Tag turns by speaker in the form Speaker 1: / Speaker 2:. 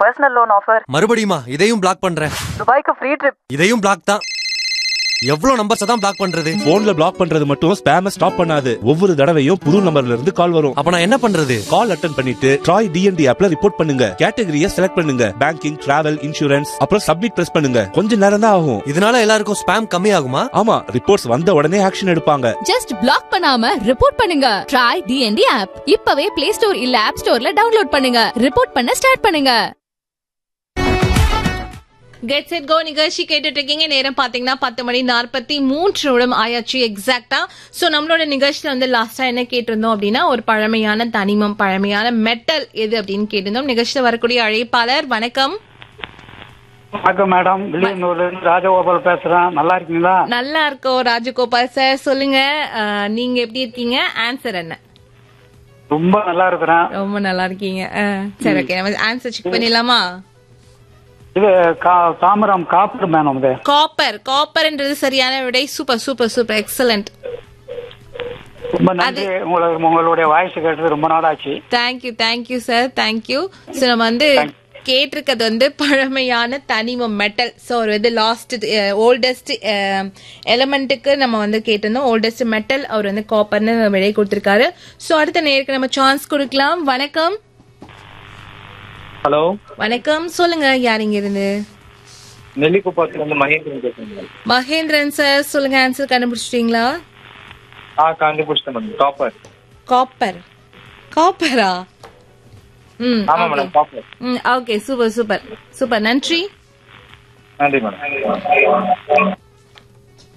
Speaker 1: personal loan offer
Speaker 2: மறுபடியுமா இதையும் black பண்றேன்
Speaker 1: துபாய்க்கு ஃப்ரீ ட்ரிப்
Speaker 2: இதையும் பிளாக் தான் எவ்வளவு நம்பர்ஸ் தான் பிளாக் பண்றது
Speaker 3: போன்ல பிளாக் பண்றது மட்டும் ஸ்பேம ஸ்டாப் பண்ணாது ஒவ்வொரு தடவையும் புது நம்பர்ல இருந்து கால் வரும்
Speaker 2: அப்ப நான் என்ன பண்றது
Speaker 3: கால் அட்டன் பண்ணிட்டு ட்ராய் டிஎன்டி ஆப்ல ரிப்போர்ட் பண்ணுங்க கேட்டகரியை செலக்ட் பண்ணுங்க பேங்கிங் டிராவல் இன்சூரன்ஸ் அப்புறம் சப்மிட் பிரஸ் பண்ணுங்க கொஞ்ச நேரம் தான் ஆகும்
Speaker 2: இதனால எல்லாருக்கும் ஸ்பேம் கம்மி ஆகுமா
Speaker 3: ஆமா ரிப்போர்ட்ஸ் வந்த உடனே ஆக்ஷன் எடுப்பாங்க
Speaker 4: ஜஸ்ட் பிளாக் பண்ணாம ரிப்போர்ட் பண்ணுங்க ட்ரை டிஎன்டி ஆப் இப்பவே பிளே ஸ்டோர் இல்ல ஆப் ஸ்டோர்ல டவுன்லோட் பண்ணுங்க ரிப்போர்ட் பண்ண ஸ்டார்ட் பண்ணுங்க
Speaker 5: கெட் செட் கோ நிகழ்ச்சி கேட்டுட்டு இருக்கீங்க நேரம் பாத்தீங்கன்னா பத்து மணி நாற்பத்தி மூன்று நிமிடம் ஆயாச்சு எக்ஸாக்டா சோ நம்மளோட நிகழ்ச்சியில வந்து லாஸ்டா என்ன கேட்டிருந்தோம் அப்படின்னா ஒரு பழமையான தனிமம் பழமையான மெட்டல் எது அப்படின்னு கேட்டிருந்தோம் நிகழ்ச்சியில வரக்கூடிய அழைப்பாளர் வணக்கம்
Speaker 6: வணக்கம் மேடம் வில்லியனூர்ல இருந்து ராஜகோபால் பேசுறேன் நல்லா இருக்கீங்களா
Speaker 5: நல்லா இருக்கோம் ராஜகோபால் சார் சொல்லுங்க அஹ், நீங்க எப்படி இருக்கீங்க ஆன்சர் என்ன
Speaker 6: ரொம்ப நல்லா இருக்கிறேன்
Speaker 5: ரொம்ப நல்லா இருக்கீங்க அஹ், சரி ஓகே நம்ம ஆன்சர் செக் பண்ணிடலாமா
Speaker 6: இது கா- தாமிரம் காப்பர் மேடம் இது
Speaker 5: காப்பர் காப்பர்ன்றது சரியான விடை சூப்பர் சூப்பர் சூப்பர் எக்ஸலண்ட்
Speaker 6: ரொம்ப நன்றி உங்களுக்கு உங்களுடைய வாய்ஸ் கேட்டது ரொம்ப நாள் ஆச்சு
Speaker 5: thank you thank you sir thank you so நம்ம வந்து கேட்டிருக்கிறது வந்து பழமையான தனிமம் மெட்டல் ஸோ ஒரு இது லாஸ்ட் ஓல்டஸ்ட் எலமெண்ட்டுக்கு நம்ம வந்து கேட்டிருந்தோம் ஓல்டஸ்ட் மெட்டல் அவர் வந்து காப்பர்னு விடை கொடுத்திருக்காரு ஸோ அடுத்த நேருக்கு நம்ம சான்ஸ் கொடுக்கலாம் வணக்கம்
Speaker 7: ஹலோ
Speaker 5: வணக்கம் சொல்லுங்க யார் இங்க இருந்து
Speaker 7: நெல்லிக்குப்பத்துல இருந்து மகேந்திரன் பேசுறேன்
Speaker 5: மகேந்திரன் சார் சொல்லுங்க ஆன்சர் கண்டுபிடிச்சிட்டீங்களா
Speaker 7: ஆ கண்டுபிடிச்சிட்டேன் மேடம் டாப்பர்
Speaker 5: காப்பர் காப்பரா ம்
Speaker 7: ஆமா மேடம் டாப்பர்
Speaker 5: ம் ஓகே சூப்பர் சூப்பர் சூப்பர் நன்றி
Speaker 7: நன்றி மேடம்